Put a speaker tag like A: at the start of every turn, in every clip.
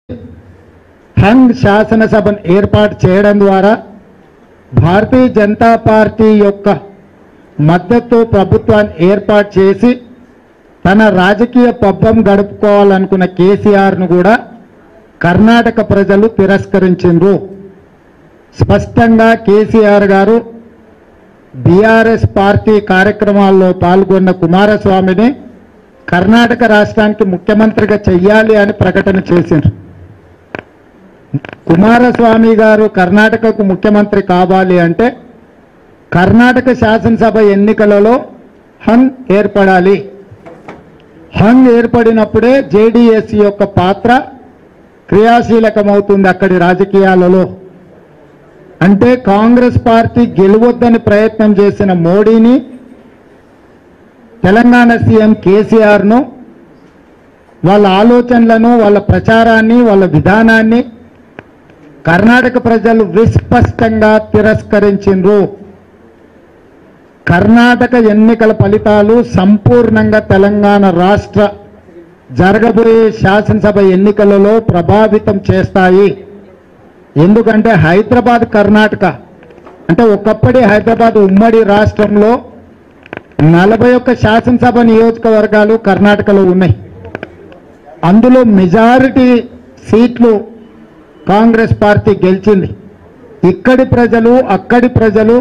A: hung శాసనసభను ఏర్పాటు చేయడం ద్వారా భారతీయ జనతా పార్టీ యొక్క మద్దతు ప్రభుత్వాన్ని ఏర్పాటు చేసి తన రాజకీయ పబ్బం గడుపుకోవాలనుకున్న కేసీఆర్ను కూడా కర్ణాటక ప్రజలు తిరస్కరించిండ్రు స్పష్టంగా కేసీఆర్ గారు బీఆర్ఎస్ పార్టీ కార్యక్రమాల్లో పాల్గొన్న కుమారస్వామిని కర్ణాటక రాష్ట్రానికి ముఖ్యమంత్రిగా చెయ్యాలి అని ప్రకటన చేసిండ్రు కుమారస్వామి గారు కర్ణాటకకు ముఖ్యమంత్రి కావాలి అంటే కర్ణాటక శాసనసభ ఎన్నికలలో హంగ్ ఏర్పడాలి హంగ్ ఏర్పడినప్పుడే జేడీఎస్ యొక్క పాత్ర క్రియాశీలకమవుతుంది అక్కడి రాజకీయాలలో అంటే కాంగ్రెస్ పార్టీ గెలువొద్దని ప్రయత్నం చేసిన మోడీని తెలంగాణ సీఎం కేసీఆర్ను వాళ్ళ ఆలోచనలను వాళ్ళ ప్రచారాన్ని వాళ్ళ విధానాన్ని కర్ణాటక ప్రజలు విస్పష్టంగా తిరస్కరించిండ్రు కర్ణాటక ఎన్నికల ఫలితాలు సంపూర్ణంగా తెలంగాణ రాష్ట్ర జరగబోయే శాసనసభ ఎన్నికలలో ప్రభావితం చేస్తాయి ఎందుకంటే హైదరాబాద్ కర్ణాటక అంటే ఒకప్పటి హైదరాబాద్ ఉమ్మడి రాష్ట్రంలో నలభై ఒక్క శాసనసభ నియోజకవర్గాలు కర్ణాటకలో ఉన్నాయి అందులో మెజారిటీ సీట్లు కాంగ్రెస్ పార్టీ గెలిచింది ఇక్కడి ప్రజలు అక్కడి ప్రజలు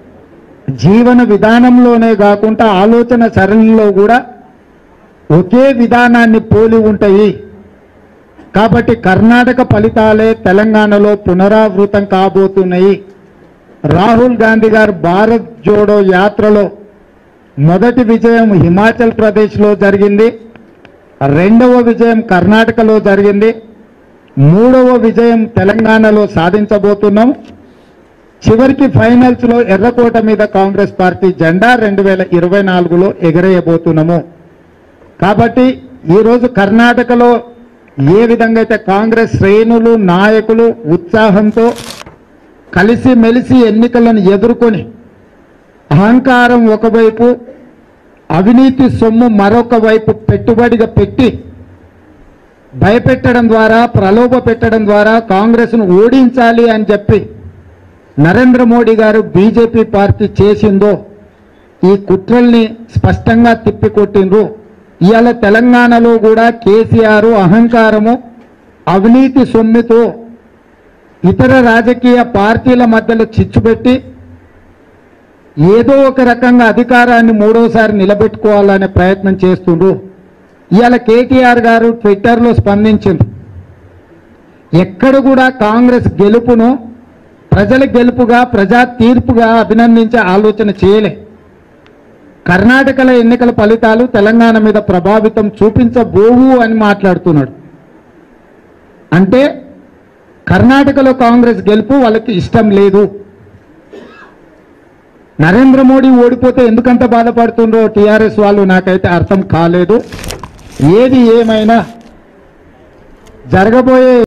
A: జీవన విధానంలోనే కాకుండా ఆలోచన సరళిలో కూడా ఒకే విధానాన్ని పోలి ఉంటాయి కాబట్టి కర్ణాటక ఫలితాలే తెలంగాణలో పునరావృతం కాబోతున్నాయి రాహుల్ గాంధీ గారు భారత్ జోడో యాత్రలో మొదటి విజయం హిమాచల్ ప్రదేశ్లో జరిగింది రెండవ విజయం కర్ణాటకలో జరిగింది మూడవ విజయం తెలంగాణలో సాధించబోతున్నాం చివరికి ఫైనల్స్ లో ఎర్రకోట మీద కాంగ్రెస్ పార్టీ జెండా రెండు వేల ఇరవై నాలుగులో ఎగరేయబోతున్నాము కాబట్టి ఈరోజు కర్ణాటకలో ఏ విధంగా అయితే కాంగ్రెస్ శ్రేణులు నాయకులు ఉత్సాహంతో కలిసి మెలిసి ఎన్నికలను ఎదుర్కొని అహంకారం ఒకవైపు అవినీతి సొమ్ము మరొక వైపు పెట్టుబడిగా పెట్టి భయపెట్టడం ద్వారా ప్రలోభ పెట్టడం ద్వారా కాంగ్రెస్ను ఓడించాలి అని చెప్పి నరేంద్ర మోడీ గారు బీజేపీ పార్టీ చేసిందో ఈ కుట్రల్ని స్పష్టంగా తిప్పికొట్టిండ్రు ఇవాళ తెలంగాణలో కూడా కేసీఆర్ అహంకారము అవినీతి సొమ్ముతో ఇతర రాజకీయ పార్టీల మధ్యలో చిచ్చుపెట్టి ఏదో ఒక రకంగా అధికారాన్ని మూడోసారి నిలబెట్టుకోవాలనే ప్రయత్నం చేస్తుండ్రు ఇవాళ కేటీఆర్ గారు ట్విట్టర్లో స్పందించిండ్రు ఎక్కడ కూడా కాంగ్రెస్ గెలుపును ప్రజల గెలుపుగా ప్రజా తీర్పుగా అభినందించే ఆలోచన చేయలే కర్ణాటకలో ఎన్నికల ఫలితాలు తెలంగాణ మీద ప్రభావితం చూపించబోవు అని మాట్లాడుతున్నాడు అంటే కర్ణాటకలో కాంగ్రెస్ గెలుపు వాళ్ళకి ఇష్టం లేదు నరేంద్ర మోడీ ఓడిపోతే ఎందుకంత బాధపడుతుండ్రో టీఆర్ఎస్ వాళ్ళు నాకైతే అర్థం కాలేదు ఏది ఏమైనా జరగబోయే